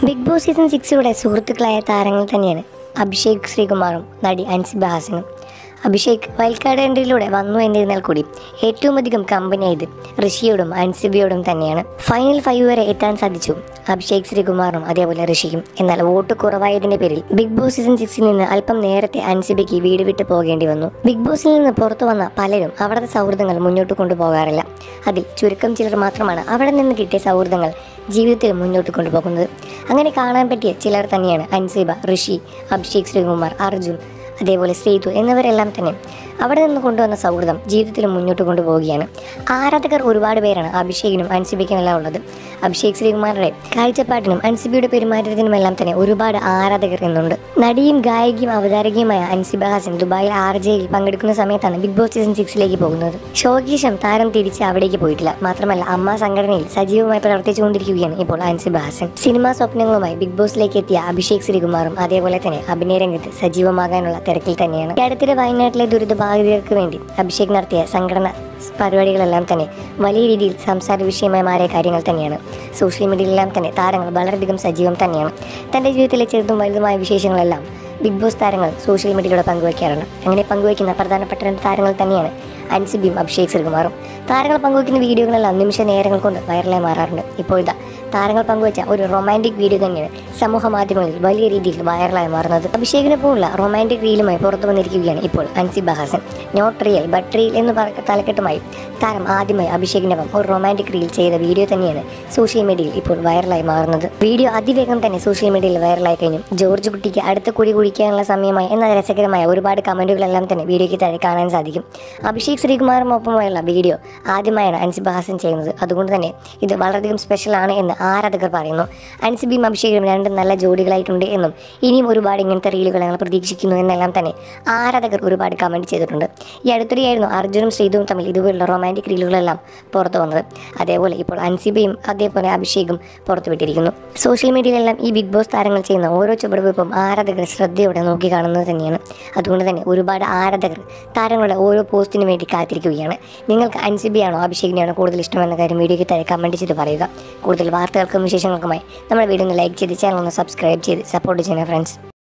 big boss season സിക്സിലൂടെ സുഹൃത്തുക്കളായ താരങ്ങൾ തന്നെയാണ് അഭിഷേക് ശ്രീകുമാറും നടി അൻസിബ ഹാസനും അഭിഷേക് വൈൽഡ് കാർഡ് എൻട്രിയിലൂടെ വന്നു എന്നിരുന്നാൽ കൂടി ഏറ്റവും അധികം കമ്പനിയായത് ഋഷിയോടും അൻസിബയോടും തന്നെയാണ് ഫൈനൽ ഫൈവ് വരെ എത്താൻ സാധിച്ചു അഭിഷേക് ശ്രീകുമാറും അതേപോലെ ഋഷിയും എന്നാൽ വോട്ട് കുറവായതിന്റെ പേരിൽ ബിഗ് ബോസ് സീസൺ സിക്സിൽ നിന്ന് അല്പം നേരത്തെ അൻസിബയ്ക്ക് വീട് വിട്ട് പോകേണ്ടി വന്നു ബിഗ് ബോസിൽ നിന്ന് പുറത്തു വന്ന പലരും അവിടുത്തെ സൗഹൃദങ്ങൾ മുന്നോട്ട് കൊണ്ടുപോകാറില്ല അതിൽ ചുരുക്കം ചിലർ മാത്രമാണ് അവിടെ നിന്ന് കിട്ടിയ സൗഹൃദങ്ങൾ ജീവിതത്തിൽ മുന്നോട്ട് കൊണ്ടുപോകുന്നത് അങ്ങനെ കാണാൻ പറ്റിയ ചിലർ തന്നെയാണ് അൻസിബ ഋഷി അഭിഷേക് ശ്രീകുമാർ അർജുൻ അതേപോലെ ശ്രീതു എന്നിവരെല്ലാം തന്നെ അവിടെ നിന്ന് കൊണ്ടുവന്ന സൗഹൃദം ജീവിതത്തിൽ മുന്നോട്ട് കൊണ്ടുപോവുകയാണ് ആരാധകർ ഒരുപാട് പേരാണ് അഭിഷേകിനും അൻസിബയ്ക്കും എല്ലാം ഉള്ളത് അഭിഷേക് ശ്രീകുമാറിന്റെ കാഴ്ചപ്പാട്ടിനും അൻസിബയുടെ പെരുമാറ്റത്തിനുമെല്ലാം തന്നെ ഒരുപാട് ആരാധകർ എന്നുണ്ട് നടിയും ഗായികയും അവതാരകയുമായ അൻസിബ ഹാസൻ ദുബായിൽ ആർ ജെയിൽ പങ്കെടുക്കുന്ന സമയത്താണ് ബിഗ് ബോസ് സീസൺ സിക്സിലേക്ക് പോകുന്നത് ഷോയ്ക്ക് ശേഷം താരം തിരിച്ച് അവിടേക്ക് പോയിട്ടില്ല മാത്രമല്ല അമ്മ സംഘടനയിൽ സജീവമായി പ്രവർത്തിച്ചുകൊണ്ടിരിക്കുകയാണ് ഇപ്പോൾ അൻസിബ ഹാസൻ സിനിമാ സ്വപ്നങ്ങളുമായി ബിഗ് ബോസിലേക്ക് എത്തിയ അഭിഷേക് ശ്രീകുമാറും അതേപോലെ തന്നെ അഭിനയ രംഗത്ത് സജീവമാകാനുള്ള തിരക്കിൽ തന്നെയാണ് ഈ അടുത്തിടെ വയനാട്ടിലെ ദുരിതബാധിതർക്ക് വേണ്ടി അഭിഷേക് നടത്തിയ സംഘടന പരിപാടികളെല്ലാം തന്നെ വലിയ രീതിയിൽ സംസാര വിഷയമായി മാറിയ കാര്യങ്ങൾ തന്നെയാണ് സോഷ്യൽ മീഡിയയിലെല്ലാം തന്നെ താരങ്ങൾ വളരെയധികം സജീവം തന്നെയാണ് തൻ്റെ ജീവിതത്തിലെ ചെറുതും വലുതുമായ വിശേഷങ്ങളെല്ലാം ബിഗ് ബോസ് താരങ്ങൾ സോഷ്യൽ മീഡിയയിലൂടെ പങ്കുവയ്ക്കാറുണ്ട് അങ്ങനെ പങ്കുവയ്ക്കുന്ന പ്രധാനപ്പെട്ട രണ്ട് താരങ്ങൾ തന്നെയാണ് അൻസിബിയും അഭിഷേക് ശ്രീകുമാറും താരങ്ങൾ പങ്കുവയ്ക്കുന്ന വീഡിയോകളെല്ലാം നിമിഷ നേരങ്ങൾ കൊണ്ട് വൈറലായി മാറാറുണ്ട് ഇപ്പോൾ ഇതാ താരങ്ങൾ പങ്കുവച്ച ഒരു റൊമാൻറ്റിക് വീഡിയോ തന്നെയാണ് സമൂഹ മാധ്യമങ്ങളിൽ വലിയ രീതിയിൽ വൈറലായി മാറുന്നത് അഭിഷേകിനെ പോലുള്ള റൊമാൻറ്റിക് റീലുമായി പുറത്തു വന്നിരിക്കുകയാണ് ഇപ്പോൾ Ansiba Hasan not real but real എന്ന് പറ തലക്കെട്ടുമായി താരം ആദ്യമായി അഭിഷേകിനൊപ്പം ഒരു റൊമാൻറ്റിക് റീൽ ചെയ്ത വീഡിയോ തന്നെയാണ് സോഷ്യൽ മീഡിയയിൽ ഇപ്പോൾ വൈറലായി മാറുന്നത് വീഡിയോ അതിവേഗം തന്നെ സോഷ്യൽ മീഡിയയിൽ വൈറലായി കഴിഞ്ഞു ജോർജ് കുട്ടിക്ക് അടുത്ത കുടി കുടിക്കാനുള്ള സമയമായി എന്ന രസകരമായ ഒരുപാട് കമൻറ്റുകളെല്ലാം തന്നെ വീഡിയോയ്ക്ക് താഴെ കാണാൻ സാധിക്കും അഭിഷേക് ശ്രീകുമാറുമൊപ്പമുള്ള വീഡിയോ ആദ്യമായാണ് അൻസിബ ഹാസൻ ചെയ്യുന്നത് അതുകൊണ്ട് തന്നെ ഇത് വളരെയധികം സ്പെഷ്യലാണ് എന്ന് ആരാധകർ പറയുന്നു അൻസിബിയും അഭിഷേകും രണ്ടും നല്ല ജോഡികളായിട്ടുണ്ട് എന്നും ഇനിയും ഒരുപാട് ഇങ്ങനത്തെ റീലുകൾ ഞങ്ങൾ പ്രതീക്ഷിക്കുന്നു എന്നെല്ലാം തന്നെ ആരാധകർ ഒരുപാട് കമൻറ്റ് ചെയ്തിട്ടുണ്ട് ഈ അടുത്തിടെയായിരുന്നു അർജുനും ശ്രീതുവും തമ്മിൽ ഇതുപോലുള്ള റൊമാൻറ്റിക് റീലുകളെല്ലാം പുറത്തു വന്നത് അതേപോലെ ഇപ്പോൾ അൻസിബയും അതേപോലെ അഭിഷേകും പുറത്തുവിട്ടിരിക്കുന്നു സോഷ്യൽ മീഡിയയിലെല്ലാം ഈ ബിഗ് ബോസ് താരങ്ങൾ ചെയ്യുന്ന ഓരോ ചുവടുവെപ്പും ആരാധകർ ശ്രദ്ധയോടെ നോക്കി കാണുന്നത് തന്നെയാണ് അതുകൊണ്ട് തന്നെ ഒരുപാട് ആരാധകർ താരങ്ങളുടെ ഓരോ പോസ്റ്റിനു വേണ്ടി കാത്തിരിക്കുകയാണ് നിങ്ങൾക്ക് അൻസിബിയാണോ അഭിഷേകിനെയാണോ കൂടുതൽ ഇഷ്ടമെന്ന കാര്യം വീഡിയോയ്ക്ക് താഴെ കമൻറ്റ് ചെയ്ത് പറയുക കൂടുതൽ വാർത്തകൾക്കും വിശേഷങ്ങൾക്കുമായി നമ്മുടെ വീഡിയോ ഒന്ന് ലൈക്ക് ചെയ്ത് ചാനൽ ഒന്ന് സബ്സ്ക്രൈബ് ചെയ്ത് സപ്പോർട്ട് ചെയ്യുന്ന ഫ്രണ്ട്സ്